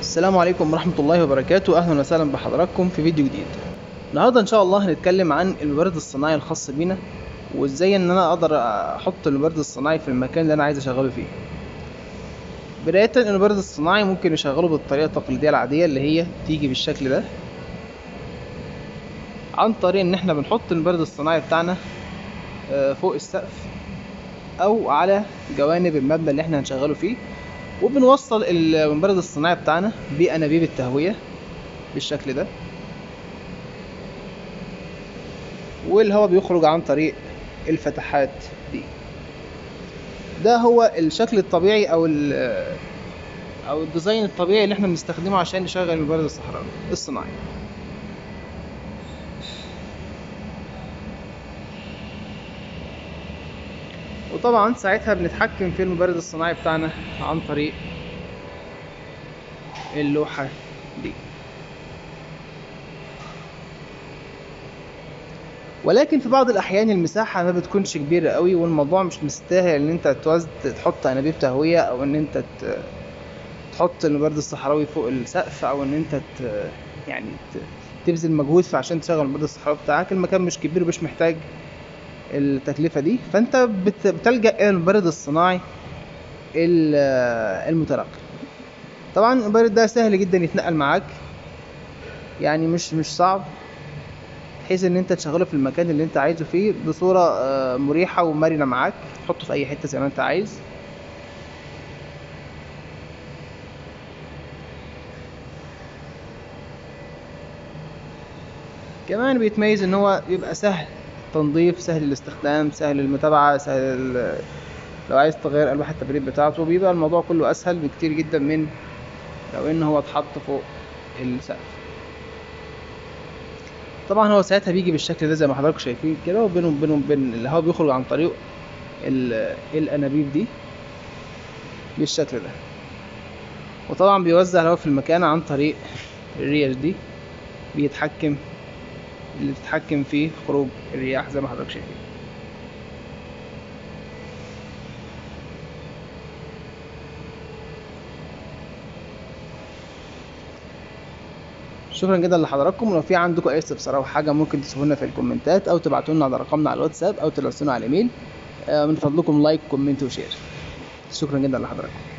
السلام عليكم ورحمة الله وبركاته أهلا وسهلا بحضراتكم في فيديو جديد النهاردة إن شاء الله هنتكلم عن المبرد الصناعي الخاص بينا وإزاي إن أنا أقدر أحط المبرد الصناعي في المكان اللي أنا عايز أشغله فيه بداية المبرد الصناعي ممكن نشغله بالطريقة التقليدية العادية اللي هي تيجي بالشكل ده عن طريق إن إحنا بنحط المبرد الصناعي بتاعنا آه، فوق السقف أو على جوانب المبنى اللي إحنا هنشغله فيه وبنوصل المبرد الصناعي بتاعنا بأنابيب التهوية بالشكل ده والهواء بيخرج عن طريق الفتحات دي ده هو الشكل الطبيعي او ال او الديزاين الطبيعي اللي احنا بنستخدمه عشان نشغل المبرد الصحراوي الصناعي وطبعا ساعتها بنتحكم في المبرد الصناعي بتاعنا عن طريق اللوحة دي ولكن في بعض الاحيان المساحة ما بتكونش كبيرة قوي والموضوع مش مستاهل ان انت توز... تحط انابيب تهوية او ان انت ت... تحط المبرد الصحراوي فوق السقف او ان انت ت... يعني ت... تبذل مجهود في عشان تشغل المبرد الصحراوي بتاعك المكان مش كبير ومش محتاج التكلفة دي فانت بت... بتلجأ الى المبرد الصناعي ال- المتنقل طبعا المبرد ده سهل جدا يتنقل معاك يعني مش مش صعب بحيث ان انت تشغله في المكان اللي انت عايزه فيه بصورة آه، مريحة ومرنة معاك تحطه في اي حتة زي ما انت عايز كمان بيتميز ان هو بيبقى سهل التنظيف سهل الاستخدام سهل المتابعة سهل ال- لو عايز تغير الواح التبريد بتاعته بيبقى الموضوع كله اسهل بكتير جدا من لو ان هو اتحط فوق السقف طبعا هو ساعتها بيجي بالشكل ده زي ما حضراتكم شايفين كده وبينه وبينه وبين الهواء بيخرج عن طريق ال- الانابيب دي بالشكل ده وطبعا بيوزع الهواء في المكان عن طريق الريش دي بيتحكم اللي بتتحكم في خروج الرياح زي ما حضرتك شايفين شكرا جدا لحضراتكم ولو في عندكم اي استفسار او حاجه ممكن تسيبوا لنا في الكومنتات او تبعتوا لنا على رقمنا على الواتساب او ترسلونا على الايميل آه، من فضلكم لايك كومنت وشير شكرا جدا لحضراتكم